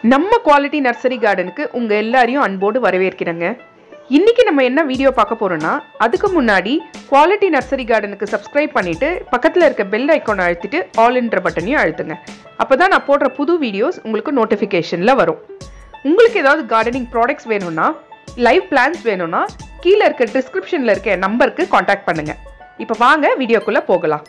நம்ம quality nursery கார்டனுக்கு உங்கள் எல்லாரையும் அன்போடு வரவேற்கிறேங்க இன்னைக்கு நம்ம என்ன வீடியோ பார்க்க போறோம்னா அதுக்கு முன்னாடி குவாலிட்டி நர்சரி கார்டனுக்கு சப்ஸ்கிரைப் பண்ணிட்டு பக்கத்தில் இருக்க பெல் ஐக்கானை அழுத்திட்டு ஆல் என்ற பட்டனையும் அழுத்துங்க அப்போ தான் நான் போடுற புது வீடியோஸ் உங்களுக்கு நோட்டிஃபிகேஷனில் வரும் உங்களுக்கு ஏதாவது கார்டனிங் ப்ராடக்ட்ஸ் வேணும்னா லைவ் பிளான்ஸ் வேணும்னா கீழே இருக்க டிஸ்கிரிப்ஷனில் இருக்க நம்பருக்கு காண்டாக்ட் பண்ணுங்க இப்போ வாங்க வீடியோக்குள்ளே போகலாம்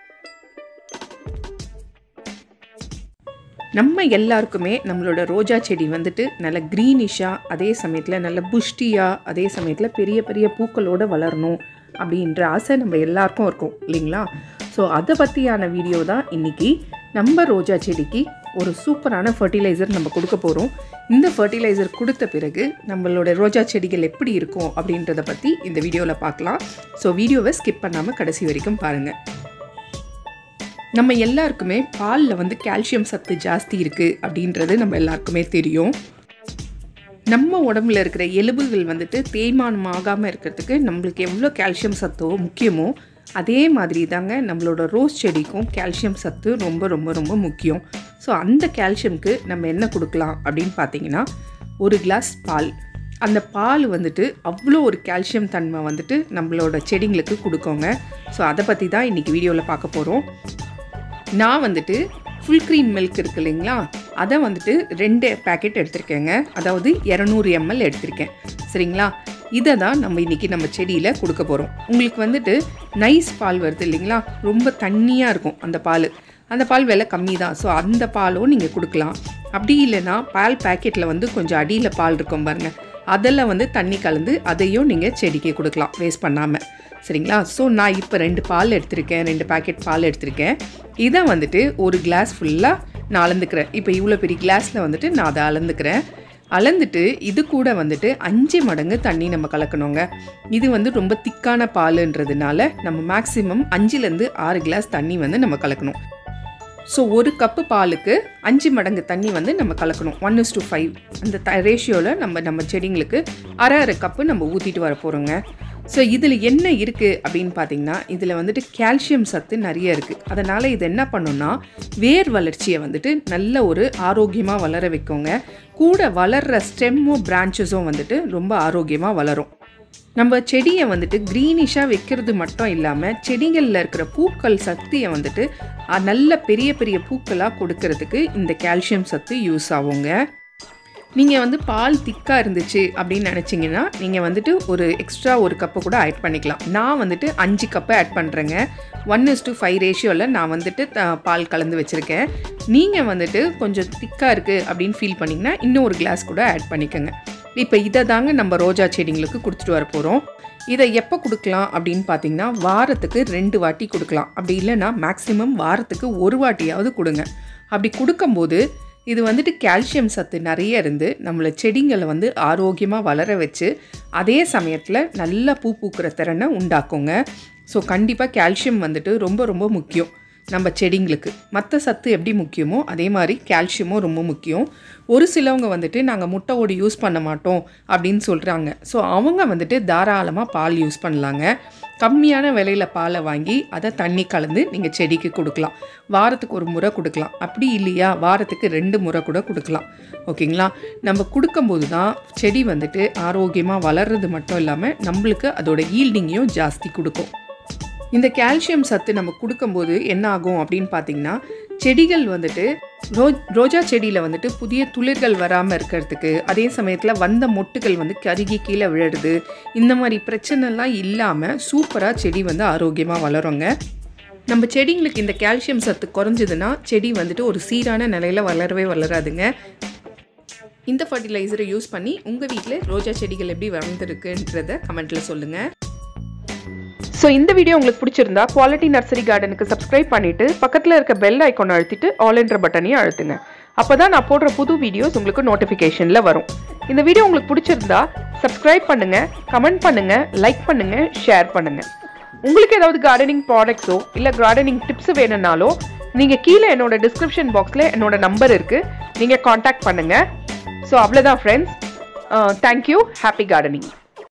நம்ம எல்லாருக்குமே நம்மளோட ரோஜா செடி வந்துட்டு நல்ல க்ரீனிஷாக அதே சமயத்தில் நல்ல புஷ்டியாக அதே சமயத்தில் பெரிய பெரிய பூக்களோடு வளரணும் அப்படின்ற ஆசை நம்ம எல்லாருக்கும் இருக்கும் இல்லைங்களா ஸோ அதை பற்றியான வீடியோ தான் இன்றைக்கி நம்ம ரோஜா செடிக்கு ஒரு சூப்பரான ஃபர்டிலைசர் நம்ம கொடுக்க போகிறோம் இந்த ஃபர்டிலைசர் கொடுத்த பிறகு நம்மளோட ரோஜா செடிகள் எப்படி இருக்கும் அப்படின்றத பற்றி இந்த வீடியோவில் பார்க்கலாம் ஸோ வீடியோவை ஸ்கிப் பண்ணாமல் கடைசி வரைக்கும் பாருங்கள் நம்ம எல்லாருக்குமே பாலில் வந்து கால்சியம் சத்து ஜாஸ்தி இருக்குது அப்படின்றது நம்ம எல்லாருக்குமே தெரியும் நம்ம உடம்புல இருக்கிற எலும்புகள் வந்துட்டு தேய்மானம் ஆகாமல் இருக்கிறதுக்கு நம்மளுக்கு எவ்வளோ கால்சியம் சத்தோ முக்கியமோ அதே மாதிரி தாங்க நம்மளோட ரோஸ் செடிக்கும் கால்சியம் சத்து ரொம்ப ரொம்ப ரொம்ப முக்கியம் ஸோ அந்த கால்சியம்க்கு நம்ம என்ன கொடுக்கலாம் அப்படின்னு பார்த்தீங்கன்னா ஒரு கிளாஸ் பால் அந்த பால் வந்துட்டு அவ்வளோ ஒரு கால்சியம் தன்மை வந்துட்டு நம்மளோட செடிங்களுக்கு கொடுக்கோங்க ஸோ அதை பற்றி தான் இன்றைக்கி வீடியோவில் பார்க்க போகிறோம் நான் வந்துட்டு ஃபுல் க்ரீம் மில்க் இருக்கு இல்லைங்களா அதை வந்துட்டு ரெண்டு பேக்கெட் எடுத்திருக்கேங்க அதாவது இரநூறு எம்எல் எடுத்திருக்கேன் சரிங்களா இதை தான் நம்ம இன்றைக்கி நம்ம செடியில் கொடுக்க போகிறோம் உங்களுக்கு வந்துட்டு நைஸ் பால் வருது இல்லைங்களா ரொம்ப தண்ணியாக இருக்கும் அந்த பால் அந்த பால் விலை கம்மி தான் ஸோ அந்த பாலும் நீங்கள் கொடுக்கலாம் அப்படி இல்லைன்னா பால் பேக்கெட்டில் வந்து கொஞ்சம் அடியில் பால் இருக்கும் பாருங்கள் அதில் வந்து தண்ணி கலந்து அதையும் நீங்கள் செடிக்கு கொடுக்கலாம் வேஸ்ட் பண்ணாமல் சரிங்களா ஸோ நான் இப்போ ரெண்டு பால் எடுத்திருக்கேன் ரெண்டு பேக்கெட் பால் எடுத்திருக்கேன் இதை வந்துட்டு ஒரு கிளாஸ் ஃபுல்லாக நான் அளந்துக்கிறேன் இப்போ இவ்வளோ பெரிய கிளாஸில் வந்துட்டு நான் அதை அளந்துக்கிறேன் அளந்துட்டு இது கூட வந்துட்டு அஞ்சு மடங்கு தண்ணி நம்ம கலக்கணுங்க இது வந்து ரொம்ப திக்கான பாலுன்றதுனால நம்ம மேக்ஸிமம் அஞ்சுலேருந்து ஆறு கிளாஸ் தண்ணி வந்து நம்ம கலக்கணும் ஸோ ஒரு கப்பு பாலுக்கு அஞ்சு மடங்கு தண்ணி வந்து நம்ம கலக்கணும் ஒன் இஸ் டு ஃபைவ் அந்த த ரேஷியோவில் நம்ம நம்ம செடிங்களுக்கு அரை அரை கப்பு நம்ம ஊற்றிட்டு வர போகிறோங்க ஸோ இதில் என்ன இருக்குது அப்படின்னு பார்த்தீங்கன்னா இதில் வந்துட்டு கால்சியம் சத்து நிறைய இருக்குது அதனால் இது என்ன பண்ணுன்னா வேர் வளர்ச்சியை வந்துட்டு நல்ல ஒரு ஆரோக்கியமாக வளர வைக்கோங்க கூட வளர்கிற ஸ்டெம்மும் பிரான்ச்சஸும் வந்துட்டு ரொம்ப ஆரோக்கியமாக வளரும் நம்ம செடியை வந்துட்டு க்ரீனிஷாக வைக்கிறது மட்டும் இல்லாமல் செடிகளில் இருக்கிற பூக்கள் சக்தியை வந்துட்டு நல்ல பெரிய பெரிய பூக்களாக கொடுக்கறதுக்கு இந்த கால்சியம் சத்து யூஸ் ஆகுங்க நீங்கள் வந்து பால் திக்காக இருந்துச்சு அப்படின்னு நினச்சிங்கன்னா நீங்கள் வந்துட்டு ஒரு எக்ஸ்ட்ரா ஒரு கப்பு கூட ஆட் பண்ணிக்கலாம் நான் வந்துட்டு அஞ்சு கப்பு ஆட் பண்ணுறேங்க ஒன் இஸ் டு ஃபைவ் ரேஷியோவில் நான் வந்துட்டு பால் கலந்து வச்சுருக்கேன் நீங்கள் வந்துட்டு கொஞ்சம் திக்காக இருக்குது அப்படின்னு ஃபீல் பண்ணிங்கன்னா இன்னும் ஒரு கிளாஸ் கூட ஆட் பண்ணிக்கோங்க இப்போ இதை தாங்க நம்ம ரோஜா செடிங்களுக்கு கொடுத்துட்டு வர போகிறோம் இதை எப்போ கொடுக்கலாம் அப்படின்னு பார்த்தீங்கன்னா வாரத்துக்கு ரெண்டு வாட்டி கொடுக்கலாம் அப்படி இல்லைன்னா மேக்ஸிமம் வாரத்துக்கு ஒரு வாட்டியாவது கொடுங்க அப்படி கொடுக்கும்போது இது வந்துட்டு கால்சியம் சத்து நிறைய இருந்து நம்மளை செடிங்களை வந்து ஆரோக்கியமாக வளர வச்சு அதே சமயத்தில் நல்ல பூ பூக்கிற திறனை உண்டாக்குங்க ஸோ கண்டிப்பாக கால்சியம் வந்துட்டு ரொம்ப ரொம்ப முக்கியம் நம்ம செடிங்களுக்கு மற்ற சத்து எப்படி முக்கியமோ அதே மாதிரி கால்சியமும் ரொம்ப முக்கியம் ஒரு சிலவங்க வந்துட்டு நாங்கள் முட்டை ஓடு யூஸ் பண்ண மாட்டோம் அப்படின்னு சொல்கிறாங்க ஸோ அவங்க வந்துட்டு தாராளமாக பால் யூஸ் பண்ணலாங்க கம்மியான விலையில் பாலை வாங்கி அதை தண்ணி கலந்து நீங்கள் செடிக்கு கொடுக்கலாம் வாரத்துக்கு ஒரு முறை கொடுக்கலாம் அப்படி இல்லையா வாரத்துக்கு ரெண்டு முறை கூட கொடுக்கலாம் ஓகேங்களா நம்ம கொடுக்கும்போது தான் செடி வந்துட்டு ஆரோக்கியமாக வளர்றது மட்டும் இல்லாமல் நம்மளுக்கு அதோட ஈல்டிங்கையும் ஜாஸ்தி கொடுக்கும் இந்த கால்சியம் சத்து நம்ம கொடுக்கும்போது என்ன ஆகும் அப்படின்னு பார்த்தீங்கன்னா செடிகள் வந்துட்டு ரோ ரோஜா செடியில் வந்துட்டு புதிய துளிர்கள் வராமல் இருக்கிறதுக்கு அதே சமயத்தில் வந்த மொட்டுகள் வந்து கருகி கீழே விழுறது இந்த மாதிரி பிரச்சனைலாம் இல்லாமல் சூப்பராக செடி வந்து ஆரோக்கியமாக வளருங்க நம்ம செடிங்களுக்கு இந்த கால்சியம் சத்து குறைஞ்சதுன்னா செடி வந்துட்டு ஒரு சீரான நிலையில் வளரவே வளராதுங்க இந்த ஃபர்டிலைசரை யூஸ் பண்ணி உங்கள் வீட்டில் ரோஜா செடிகள் எப்படி வளர்ந்துருக்குன்றத கமெண்ட்டில் சொல்லுங்கள் ஸோ இந்த வீடியோ உங்களுக்கு பிடிச்சிருந்தா குவாலிட்டி நர்சரி கார்டனுக்கு சப்ஸ்கிரைப் பண்ணிட்டு பக்கத்தில் இருக்க பெல் ஐக்கான் அழுத்திட்டு ஆல் என்ற பட்டனையும் அழுத்துங்க அப்போ தான் நான் போடுற புது வீடியோஸ் உங்களுக்கு நோட்டிஃபிகேஷனில் வரும் இந்த வீடியோ உங்களுக்கு பிடிச்சிருந்தா சப்ஸ்கிரைப் பண்ணுங்க கமெண்ட் பண்ணுங்க லைக் பண்ணுங்க ஷேர் பண்ணுங்க உங்களுக்கு ஏதாவது கார்டனிங் ப்ராடக்ட்ஸோ இல்லை கார்டனிங் டிப்ஸ் வேணும்னாலோ நீங்கள் கீழே என்னோட டிஸ்கிரிப்ஷன் பாக்ஸில் என்னோட நம்பர் இருக்குது நீங்கள் காண்டாக்ட் பண்ணுங்கள் ஸோ அவ்வளோதான் ஃப்ரெண்ட்ஸ் தேங்க்யூ ஹாப்பி கார்டனிங்